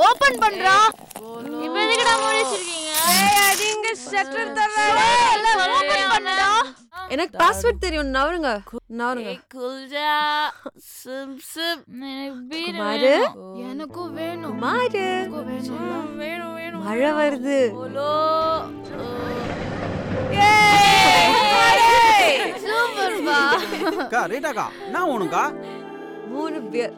open பண்றா இப்போ எதுக்குடா மூடி வச்சிருக்கீங்க ஏய் அடிங்க ஷட்டர் தரல ஓபன் பண்ணுடா எனக்கு பாஸ்வேர்ட் தெரியும் நவருங்க நவருங்க குல்ஜா சிம் சிம் எனக்கு பீர் குமாரு எனக்கும் வேணும் குமாரு வேணும் வேணும் மழை வருது ஹலோ சூப்பர் பா அக்கா ரேட்டாக்கா என்ன வேணும்க்கா மூணு beer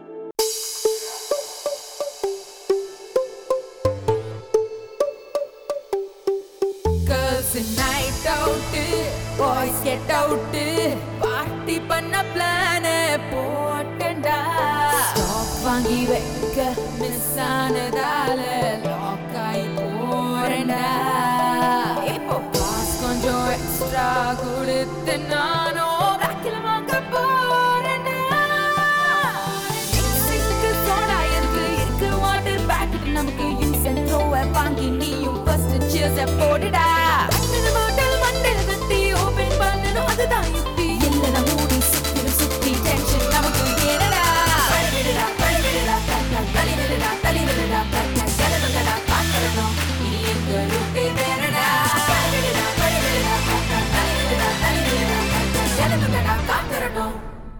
Girls night out, boys get out, party பண்ண plan போட்டண்டா ஸ்டாப் வாங்கி வைக்க மிஸ் ஆனதால லாக் ஆகி போறேன்டா இப்போ காசு கொஞ்சம் எக்ஸ்ட்ரா கொடுத்து நானும் ராக்கில வாங்க போறேன்டா எக்ஸிஸ்க்கு சோடா இருக்கு இருக்கு வாட்டர் பாக்கெட் நமக்கு யூஸ் அண்ட் த்ரோ வாங்கி நீயும் ஃபர்ஸ்ட் சியர்ஸ் போடுடா அண்ணன் பாட்டில் மண்ணில் கட்டி ஓபன் பண்ணனும் அதுதான் யுக்தி இல்லைனா மூடி சுத்தி சுத்தி டென்ஷன் நமக்கு ஏனடா தள்ளிவிடுடா தள்ளிவிடுடா கட்டா தள்ளிவிடுடா தள்ளிவிடுடா கட்டா செலவுகளா காத்திரணும் இனி எங்க ரூட்டே வேறடா தள்ளிவிடுடா தள்ளிவிடுடா கட்டா தள்ளிவிடுடா தள்ளிவிடுடா கட்டா செலவுகளா காத்திரணும்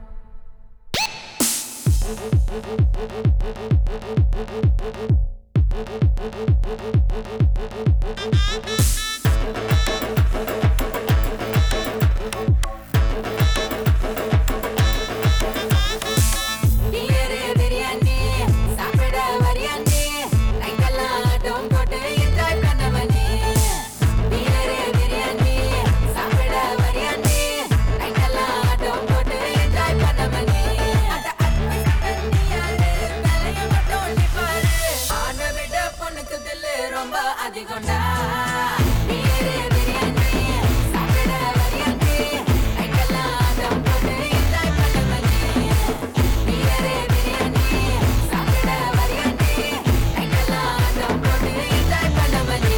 பியரு பிரியாணி சாப்பிட வரியாணி நைட்டெல்லாம் ஆட்டம் போட்டு என்ஜாய் பண்ணவனே பியரு பிரியாணி சாப்பிட வரியாணி நைட்டெல்லாம் ஆட்டம் போட்டு என்ஜாய் பண்ணவனே அட அட்வைஸ் பண்ணியாரு வேலைய மட்டும் நீ பாரு ஆணை விட பொண்ணுக்கு தில்லு ரொம்ப அதிகம்டா பியரு பிரியாணி சாப்பிட வரியாணி நைட்டெல்லாம் ஆட்டம் போட்டு என்ஜாய் பண்ணவனே பியரே பிரியாணி சாப்பிட வரியாண்டி நைட்டெல்லாம் ஆட்டம் போட்டு என்ஜாய் பண்ணவனே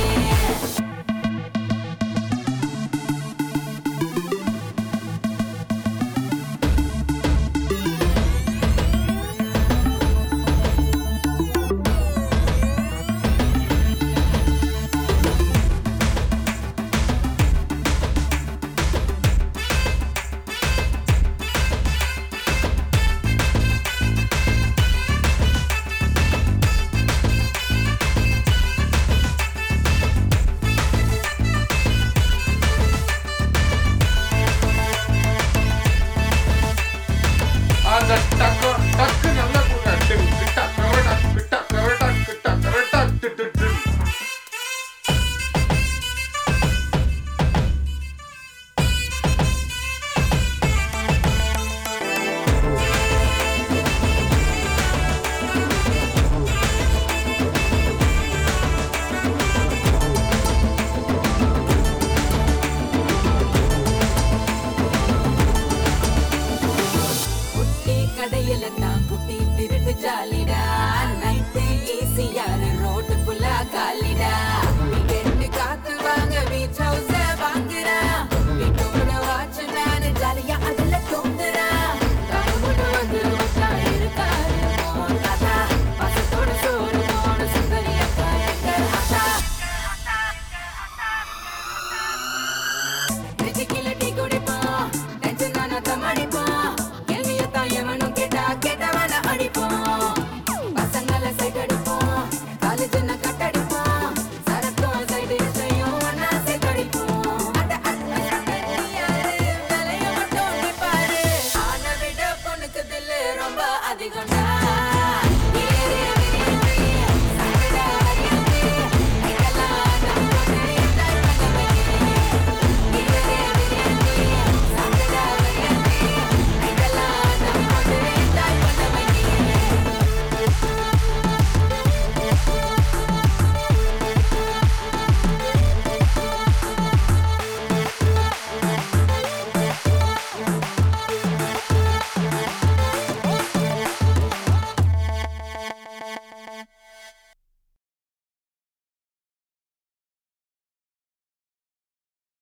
அந்த டக்கு டக்கு நல்லா கூட டிம் கிட்ட கரடா கிட்ட கரடா கிட்ட கரடா டிட்டு டிம் குட்டி கடையில தான் குட்டி திருட்டு ஜாலிடா நைட்டு ஈஸியாரு ரோட்டு ஃபுல்லா காலிடா வீக்கெண்டு காத்து வாங்க பீச் ஹவுஸ்